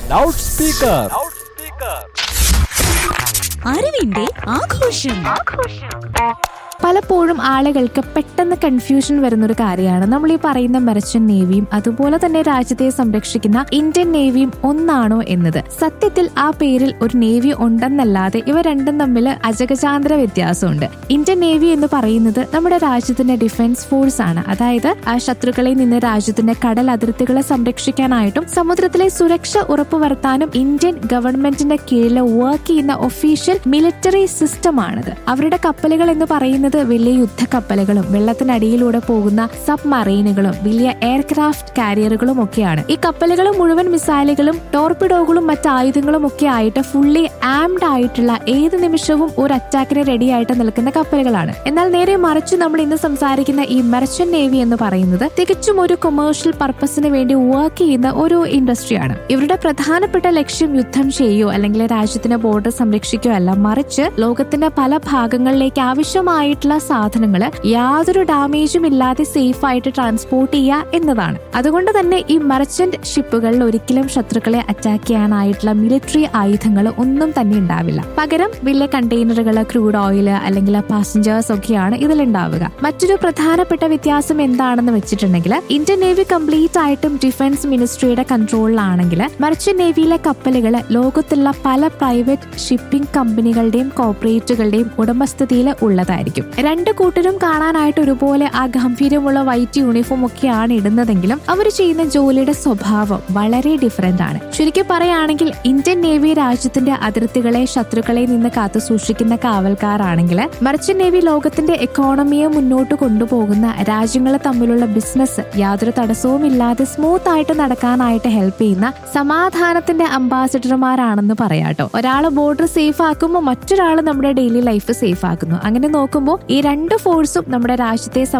loud speaker അറിവിന്റെ ആഘോഷം പലപ്പോഴും ആളുകൾക്ക് പെട്ടെന്ന് കൺഫ്യൂഷൻ വരുന്ന ഒരു കാര്യമാണ് നമ്മൾ ഈ പറയുന്ന മെർച്ചന്റ് നേവിയും അതുപോലെ തന്നെ രാജ്യത്തെ സംരക്ഷിക്കുന്ന ഇന്ത്യൻ നേവിയും ഒന്നാണോ എന്നത് സത്യത്തിൽ ആ പേരിൽ ഒരു നേവി ഉണ്ടെന്നല്ലാതെ ഇവ രണ്ടും തമ്മിൽ അജഗജാന്തര വ്യത്യാസമുണ്ട് ഇന്ത്യൻ നേവി എന്ന് പറയുന്നത് നമ്മുടെ രാജ്യത്തിന്റെ ഡിഫൻസ് ഫോഴ്സ് ആണ് അതായത് ആ ശത്രുക്കളിൽ നിന്ന് രാജ്യത്തിന്റെ കടൽ അതിർത്തികളെ സംരക്ഷിക്കാനായിട്ടും സമുദ്രത്തിലെ സുരക്ഷ ഉറപ്പുവരുത്താനും ഇന്ത്യൻ ഗവൺമെന്റിന്റെ കീഴിൽ വർക്ക് ചെയ്യുന്ന ഒഫീഷ്യൽ മിലിറ്ററി സിസ്റ്റമാണിത് അവരുടെ കപ്പലുകൾ എന്ന് പറയുന്നത് വലിയ യുദ്ധക്കപ്പലുകളും വെള്ളത്തിനടിയിലൂടെ പോകുന്ന സബ്മറൈനുകളും വലിയ എയർക്രാഫ്റ്റ് കാരിയറുകളും ഒക്കെയാണ് ഈ കപ്പലുകൾ മുഴുവൻ മിസൈലുകളും ടോർപിഡോകളും മറ്റ് ആയുധങ്ങളും ഒക്കെ ആയിട്ട് ഫുള്ളി ആംഡ് ആയിട്ടുള്ള ഏത് നിമിഷവും ഒരു അറ്റാക്കിന് റെഡി ആയിട്ട് നിൽക്കുന്ന കപ്പലുകളാണ് എന്നാൽ നേരെ മറിച്ച് നമ്മൾ ഇന്ന് സംസാരിക്കുന്ന ഈ മെർച്ചന്റ് നേവി എന്ന് പറയുന്നത് തികച്ചും ഒരു കൊമേഴ്ഷ്യൽ പർപ്പസിന് വേണ്ടി വർക്ക് ചെയ്യുന്ന ഒരു ഇൻഡസ്ട്രിയാണ് ഇവരുടെ പ്രധാനപ്പെട്ട ലക്ഷ്യം യുദ്ധം ചെയ്യുകയോ അല്ലെങ്കിൽ രാജ്യത്തിന്റെ ബോർഡർ സംരക്ഷിക്കുകയോ അല്ല മറിച്ച് ലോകത്തിന്റെ പല ഭാഗങ്ങളിലേക്ക് ആവശ്യമായിട്ടുള്ള സാധനങ്ങൾ യാതൊരു ഡാമേജും ഇല്ലാതെ സേഫ് ആയിട്ട് ട്രാൻസ്പോർട്ട് ചെയ്യുക എന്നതാണ് അതുകൊണ്ട് തന്നെ ഈ മർച്ചന്റ് ഷിപ്പുകളിൽ ഒരിക്കലും ശത്രുക്കളെ അറ്റാക്ക് ചെയ്യാനായിട്ടുള്ള മിലിറ്ററി ആയുധങ്ങൾ ഒന്നും തന്നെ ഉണ്ടാവില്ല പകരം വലിയ കണ്ടെയ്നറുകൾ ക്രൂഡ് ഓയിൽ അല്ലെങ്കിൽ പാസഞ്ചേഴ്സ് ഒക്കെയാണ് ഇതിലുണ്ടാവുക മറ്റൊരു പ്രധാനപ്പെട്ട വ്യത്യാസം എന്താണെന്ന് വെച്ചിട്ടുണ്ടെങ്കിൽ ഇന്ത്യൻ നേവി കംപ്ലീറ്റ് ആയിട്ടും ഡിഫൻസ് മിനിസ്ട്രിയുടെ കൺട്രോളിലാണെങ്കിൽ മർച്ചന്റ് നേവിയിലെ കപ്പലുകൾ ലോകത്തുള്ള പല പ്രൈവറ്റ് ഷിപ്പിംഗ് കമ്പനികളുടെയും കോർപ്പറേറ്റുകളുടെയും ഉടമസ്ഥതയിൽ ഉള്ളതായിരിക്കും രണ്ട് കൂട്ടരും കാണാനായിട്ട് ഒരുപോലെ ആ ഗംഭീരമുള്ള വൈറ്റ് യൂണിഫോം ഒക്കെയാണ് ഇടുന്നതെങ്കിലും അവർ ചെയ്യുന്ന ജോലിയുടെ സ്വഭാവം വളരെ ഡിഫറെന്റ് ആണ് ചുരുക്കി പറയുകയാണെങ്കിൽ ഇന്ത്യൻ നേവി രാജ്യത്തിന്റെ അതിർത്തികളെ ശത്രുക്കളെ നിന്ന് കാത്തു സൂക്ഷിക്കുന്ന കാവൽക്കാരാണെങ്കിൽ മർച്ചന്റ് നേവി ലോകത്തിന്റെ എക്കോണമിയെ മുന്നോട്ട് കൊണ്ടുപോകുന്ന രാജ്യങ്ങൾ തമ്മിലുള്ള ബിസിനസ് യാതൊരു തടസ്സവും ഇല്ലാതെ സ്മൂത്ത് ആയിട്ട് നടക്കാനായിട്ട് ഹെൽപ്പ് ചെയ്യുന്ന സമാധാനത്തിന്റെ അംബാസിഡർമാരാണെന്ന് പറയാട്ടോ ഒരാൾ ബോർഡർ സേഫ് ആക്കുമ്പോൾ മറ്റൊരാൾ നമ്മുടെ ഡെയിലി ലൈഫ് സേഫ് ആക്കുന്നു അങ്ങനെ നോക്കുമ്പോൾ ഈ രണ്ട് ഫോഴ്സും നമ്മുടെ രാജ്യത്തെ